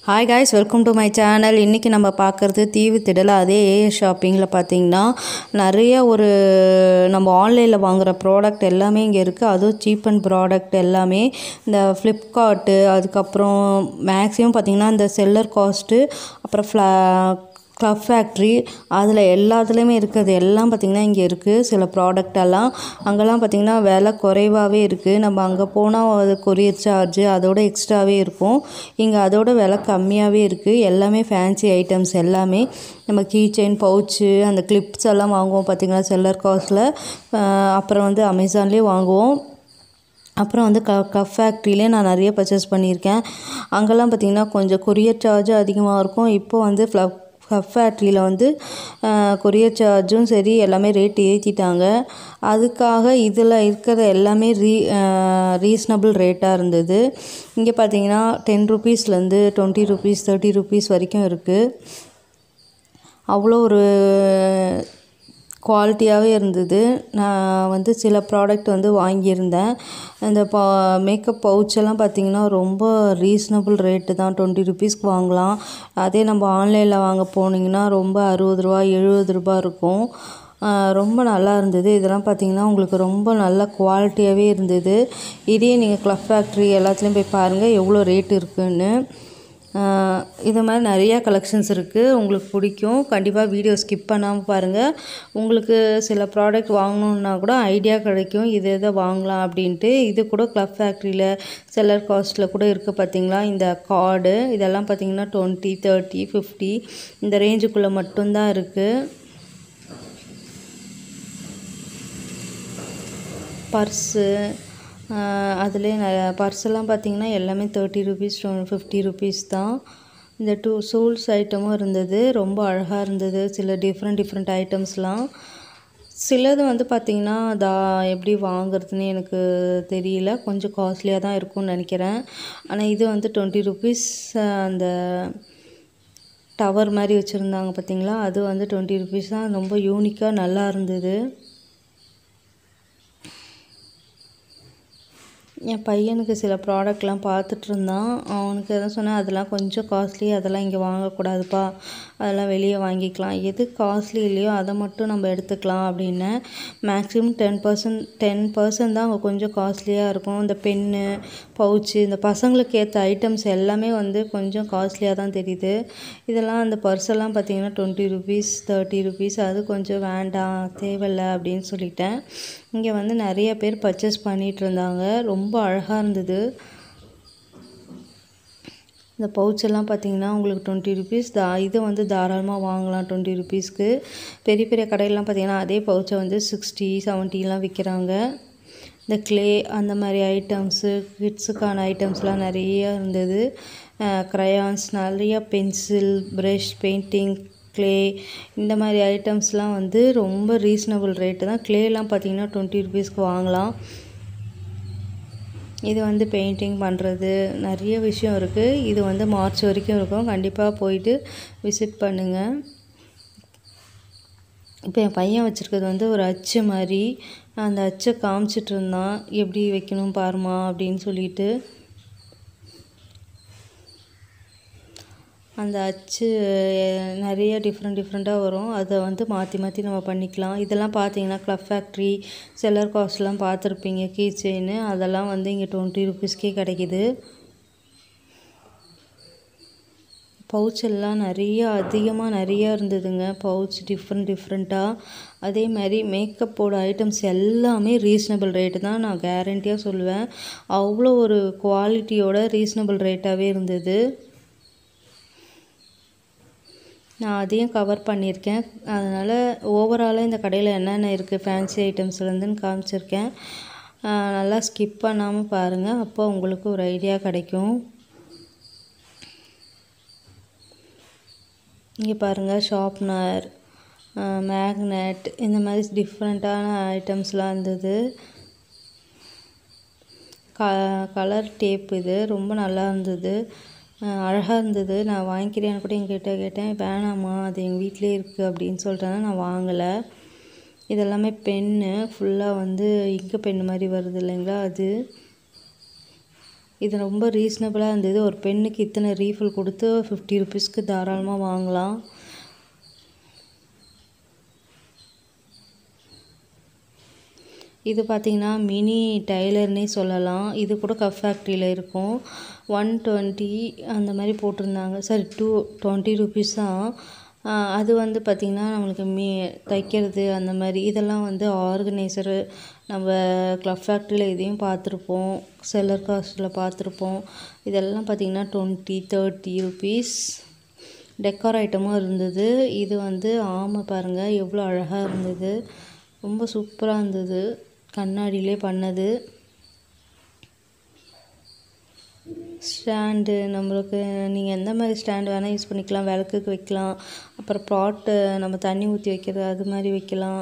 hi guys welcome to my channel இன்றைக்கி நம்ம பார்க்குறது தீவு திடல் அதே ஏஎஸ் ஷாப்பிங்கில் பார்த்தீங்கன்னா நிறைய ஒரு நம்ம ஆன்லைனில் வாங்குகிற ப்ராடக்ட் எல்லாமே இங்கே இருக்குது அதுவும் சீப் அண்ட் ப்ராடக்ட் எல்லாமே இந்த ஃப்ளிப்கார்ட்டு அதுக்கப்புறம் மேக்ஸிமம் பார்த்திங்கன்னா இந்த செல்லர் காஸ்ட்டு அப்புறம் ஃப்ளா க்ளப் ஃபேக்ட்ரி அதில் எல்லாத்துலேயுமே இருக்கிறது எல்லாம் பார்த்திங்கன்னா இங்கே இருக்குது சில ப்ராடக்ட் எல்லாம் அங்கெல்லாம் பார்த்திங்கன்னா விலை குறைவாகவே இருக்குது நம்ம அங்கே போனால் அது கொரியர் சார்ஜு அதோட எக்ஸ்ட்ராவே இருக்கும் இங்கே அதோட விலை கம்மியாகவே இருக்குது எல்லாமே ஃபேன்சி ஐட்டம்ஸ் எல்லாமே நம்ம கீ செயின் பவுச்சு அந்த கிளிப்ஸ் எல்லாம் வாங்குவோம் பார்த்திங்கன்னா செல்லர் காஸ்ட்டில் அப்புறம் வந்து அமேசான்லேயே வாங்குவோம் அப்புறம் வந்து க கப் ஃபேக்ட்ரிலே நான் நிறைய பர்ச்சேஸ் பண்ணியிருக்கேன் அங்கெல்லாம் பார்த்திங்கன்னா கொஞ்சம் கொரியர் சார்ஜ் அதிகமாக இருக்கும் இப்போ வந்து ஃப்ளப் கப் ஃபேக்ட்ரியில் வந்து கொரியர் சார்ஜும் சரி எல்லாமே ரேட் ஏற்றிட்டாங்க அதுக்காக இதில் இருக்கிற எல்லாமே ரீ ரீசனபிள் ரேட்டாக இருந்தது இங்கே பார்த்தீங்கன்னா டென் ருபீஸ்லேருந்து டுவெண்ட்டி ருபீஸ் தேர்ட்டி ருபீஸ் வரைக்கும் இருக்குது அவ்வளோ ஒரு குவாலிட்டியாகவே இருந்தது நான் வந்து சில ப்ராடக்ட் வந்து வாங்கியிருந்தேன் இந்த பா மேக்கப் பவுச்செல்லாம் பார்த்திங்கன்னா ரொம்ப ரீசனபிள் ரேட்டு தான் டுவெண்ட்டி ருபீஸ்க்கு வாங்கலாம் அதே நம்ம ஆன்லைனில் வாங்க போனீங்கன்னா ரொம்ப அறுபது ரூபா எழுபது ரூபா இருக்கும் ரொம்ப நல்லா இருந்தது இதெல்லாம் பார்த்திங்கன்னா உங்களுக்கு ரொம்ப நல்ல குவாலிட்டியாகவே இருந்தது இதே நீங்கள் க்ளப் ஃபேக்ட்ரி எல்லாத்துலேயும் போய் பாருங்கள் எவ்வளோ ரேட் இருக்குதுன்னு இது மாதிரி நிறையா கலெக்ஷன்ஸ் இருக்குது உங்களுக்கு பிடிக்கும் கண்டிப்பாக வீடியோ ஸ்கிப் பண்ணாமல் பாருங்கள் உங்களுக்கு சில ப்ராடக்ட் வாங்கணுன்னா கூட ஐடியா கிடைக்கும் இது எதை வாங்கலாம் அப்படின்ட்டு இது கூட க்ளப் ஃபேக்ட்ரியில் செல்லர் காஸ்ட்டில் கூட இருக்குது பார்த்தீங்களா இந்த கார்டு இதெல்லாம் பார்த்திங்கன்னா டுவெண்ட்டி தேர்ட்டி ஃபிஃப்டி இந்த ரேஞ்சுக்குள்ளே மட்டும்தான் இருக்குது பர்ஸு அதுலேயே ந பர்ஸெல்லாம் பார்த்திங்கன்னா எல்லாமே தேர்ட்டி ருபீஸ் ஃபிஃப்டி ருபீஸ் தான் இந்த டூ சூல்ஸ் ஐட்டமும் இருந்தது ரொம்ப அழகாக இருந்தது சில டிஃப்ரெண்ட் டிஃப்ரெண்ட் ஐட்டம்ஸ்லாம் சிலது வந்து பார்த்திங்கன்னா தா எப்படி வாங்குறதுன்னு எனக்கு தெரியல கொஞ்சம் காஸ்ட்லியாக தான் இருக்கும்னு நினைக்கிறேன் ஆனால் இது வந்து டுவெண்ட்டி ருபீஸ் அந்த டவர் மாதிரி வச்சுருந்தாங்க பார்த்திங்களா அது வந்து டுவெண்ட்டி ருபீஸ் தான் ரொம்ப யூனிக்காக நல்லா இருந்தது என் பையனுக்கு சில ப்ராடக்ட்லாம் பார்த்துட்டு இருந்தான் அவனுக்கு எதாவது சொன்னேன் அதெல்லாம் கொஞ்சம் காஸ்ட்லி அதெல்லாம் இங்கே வாங்கக்கூடாதுப்பா அதெல்லாம் வெளியே வாங்கிக்கலாம் எது காஸ்ட்லி இல்லையோ அதை மட்டும் நம்ம எடுத்துக்கலாம் அப்படின்னேன் maximum ten percent ten percent தான் அங்கே கொஞ்சம் காஸ்ட்லியாக இருக்கும் இந்த பென்னு பவுச்சு இந்த பசங்களுக்கு ஏற்ற ஐட்டம்ஸ் எல்லாமே வந்து கொஞ்சம் காஸ்ட்லியாக தான் தெரியுது இதெல்லாம் அந்த பர்ஸெல்லாம் பார்த்திங்கன்னா டுவெண்ட்டி ருபீஸ் தேர்ட்டி ருபீஸ் அது கொஞ்சம் வேண்டாம் தேவையில்ல அப்படின்னு சொல்லிட்டேன் இங்கே வந்து நிறைய பேர் பர்ச்சேஸ் பண்ணிகிட்டு இருந்தாங்க ரொம்ப அழகாக இருந்தது இந்த பவுச்செல்லாம் பார்த்திங்கன்னா உங்களுக்கு டுவெண்ட்டி ருபீஸ் தா இதை வந்து தாராளமாக வாங்கலாம் டுவெண்ட்டி ருபீஸ்க்கு பெரிய பெரிய கடையிலலாம் பார்த்திங்கன்னா அதே பவுச்சை வந்து சிக்ஸ்டி செவன்ட்டிலாம் விற்கிறாங்க இந்த க்ளே அந்த மாதிரி ஐட்டம்ஸு கிட்ஸுக்கான ஐட்டம்ஸ்லாம் நிறைய இருந்தது க்ரையான்ஸ் நிறைய பென்சில் ப்ரஷ் பெயிண்டிங் க்ளே இந்த மாதிரி ஐட்டம்ஸ்லாம் வந்து ரொம்ப ரீசனபிள் ரேட்டு தான் க்ளேலாம் பார்த்திங்கன்னா டுவெண்ட்டி ருபீஸ்க்கு வாங்கலாம் இது வந்து பெயிண்டிங் பண்ணுறது நிறைய விஷயம் இருக்குது இது வந்து மார்ச் வரைக்கும் இருக்கும் கண்டிப்பாக போயிட்டு விசிட் பண்ணுங்கள் இப்போ என் பையன் வச்சுருக்கிறது வந்து ஒரு அச்சு மாதிரி அந்த அச்சை காமிச்சிட்டு இருந்தான் எப்படி வைக்கணும் பாருமா அப்படின்னு சொல்லிட்டு அந்த அச்சு நிறைய டிஃப்ரெண்ட் டிஃப்ரெண்ட்டாக வரும் அதை வந்து மாற்றி மாற்றி நம்ம பண்ணிக்கலாம் இதெல்லாம் பார்த்தீங்கன்னா க்ளப் ஃபேக்ட்ரி செல்லர் காஸ்ட்லாம் பார்த்துருப்பீங்க கீ செயின் அதெல்லாம் வந்து இங்கே டுவெண்ட்டி ருபீஸ்க்கே கிடைக்கிது பவுச் எல்லாம் நிறைய அதிகமாக நிறையா இருந்ததுங்க பவுச் டிஃப்ரெண்ட் டிஃப்ரெண்ட்டாக அதே மாதிரி மேக்கப்போட ஐட்டம்ஸ் எல்லாமே ரீசனபிள் ரேட்டு தான் நான் கேரண்டியாக சொல்லுவேன் அவ்வளோ ஒரு குவாலிட்டியோட ரீசனபிள் ரேட்டாகவே இருந்தது நான் அதையும் கவர் பண்ணியிருக்கேன் அதனால் ஓவராலாக இந்த கடையில் என்னென்ன இருக்குது ஃபேன்சி ஐட்டம்ஸ்லேருந்துன்னு காமிச்சிருக்கேன் நல்லா ஸ்கிப் பண்ணாமல் பாருங்கள் அப்போ உங்களுக்கு ஒரு ஐடியா கிடைக்கும் இங்கே பாருங்கள் ஷார்ப்னர் மேக்னெட் இந்த மாதிரி டிஃப்ரெண்ட்டான ஐட்டம்ஸ்லாம் இருந்தது க கலர் டேப் இது ரொம்ப நல்லா இருந்தது அழகாக இருந்தது நான் வாங்கிக்கிறேன்னு கூட எங்கிட்ட கேட்டேன் வேணாம்மா அது எங்கள் வீட்டிலே இருக்குது அப்படின்னு சொல்லிட்டேன்னா நான் வாங்கலை இதெல்லாமே பென்னு ஃபுல்லாக வந்து இங்கு பென் மாதிரி வருது இல்லைங்களா அது இது ரொம்ப ரீசனபிளாக இருந்தது ஒரு பெண்ணுக்கு இத்தனை ரீஃபில் கொடுத்து ஃபிஃப்டி ருபீஸ்க்கு தாராளமாக வாங்கலாம் இது பார்த்திங்கன்னா மினி டைலர்னே சொல்லலாம் இது கூட கப் ஃபேக்ட்ரியில் இருக்கும் ஒன் டுவெண்ட்டி அந்த மாதிரி போட்டிருந்தாங்க சாரி டூ டுவெண்ட்டி ருபீஸ் தான் அது வந்து பார்த்திங்கன்னா நம்மளுக்கு மீ தைக்கிறது அந்த மாதிரி இதெல்லாம் வந்து ஆர்கனைசரு நம்ம க்ளப் ஃபேக்ட்ரியில் இதையும் பார்த்துருப்போம் செல்லர் காஸ்ட்டில் பார்த்துருப்போம் இதெல்லாம் பார்த்திங்கன்னா டுவெண்ட்டி தேர்ட்டி ருபீஸ் டெக்கார் ஐட்டமும் இருந்தது இது வந்து ஆமை பாருங்கள் எவ்வளோ அழகாக இருந்தது ரொம்ப சூப்பராக இருந்தது கண்ணாடியிலே பண்ணது ஸ்டாண்டு நம்மளுக்கு நீங்கள் எந்த மாதிரி ஸ்டாண்டு வேணால் யூஸ் பண்ணிக்கலாம் விளக்குக்கு வைக்கலாம் அப்புறம் ப்ராட்டு நம்ம தண்ணி ஊற்றி வைக்கிறது அது மாதிரி வைக்கலாம்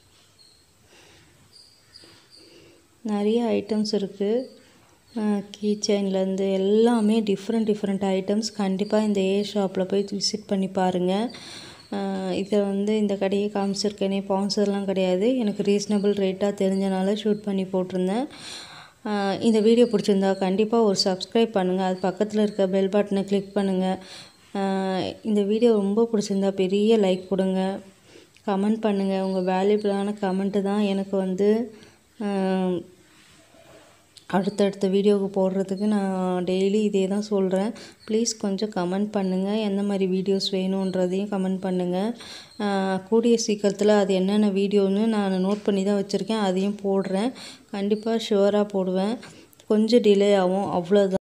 நிறைய ஐட்டம்ஸ் இருக்குது கீ செயின்லேருந்து எல்லாமே டிஃப்ரெண்ட் டிஃப்ரெண்ட் ஐட்டம்ஸ் கண்டிப்பாக இந்த ஏ ஷாப்பில் போய் விசிட் பண்ணி பாருங்கள் இதை வந்து இந்த கடையை காமிச்சிருக்கேனே ஸ்பான்சர்லாம் கிடையாது எனக்கு ரீசனபிள் ரேட்டாக தெரிஞ்சனால ஷூட் பண்ணி போட்டிருந்தேன் இந்த வீடியோ பிடிச்சிருந்தா கண்டிப்பாக ஒரு சப்ஸ்கிரைப் பண்ணுங்கள் அது பக்கத்தில் இருக்க பெல் பட்டனை கிளிக் பண்ணுங்கள் இந்த வீடியோ ரொம்ப பிடிச்சிருந்தா பெரிய லைக் கொடுங்க கமெண்ட் பண்ணுங்கள் உங்கள் வேல்யூபிளான கமெண்ட்டு தான் எனக்கு வந்து அடுத்தடுத்த வீடியோவுக்கு போடுறதுக்கு நான் டெய்லி இதே தான் சொல்கிறேன் ப்ளீஸ் கொஞ்சம் கமெண்ட் பண்ணுங்கள் எந்த மாதிரி வீடியோஸ் வேணுன்றதையும் கமெண்ட் பண்ணுங்கள் கூடிய சீக்கிரத்தில் அது என்னென்ன வீடியோன்னு நான் நோட் பண்ணி தான் வச்சுருக்கேன் அதையும் போடுறேன் கண்டிப்பாக ஷுவராக போடுவேன் கொஞ்சம் டிலே ஆகும் அவ்வளோதான்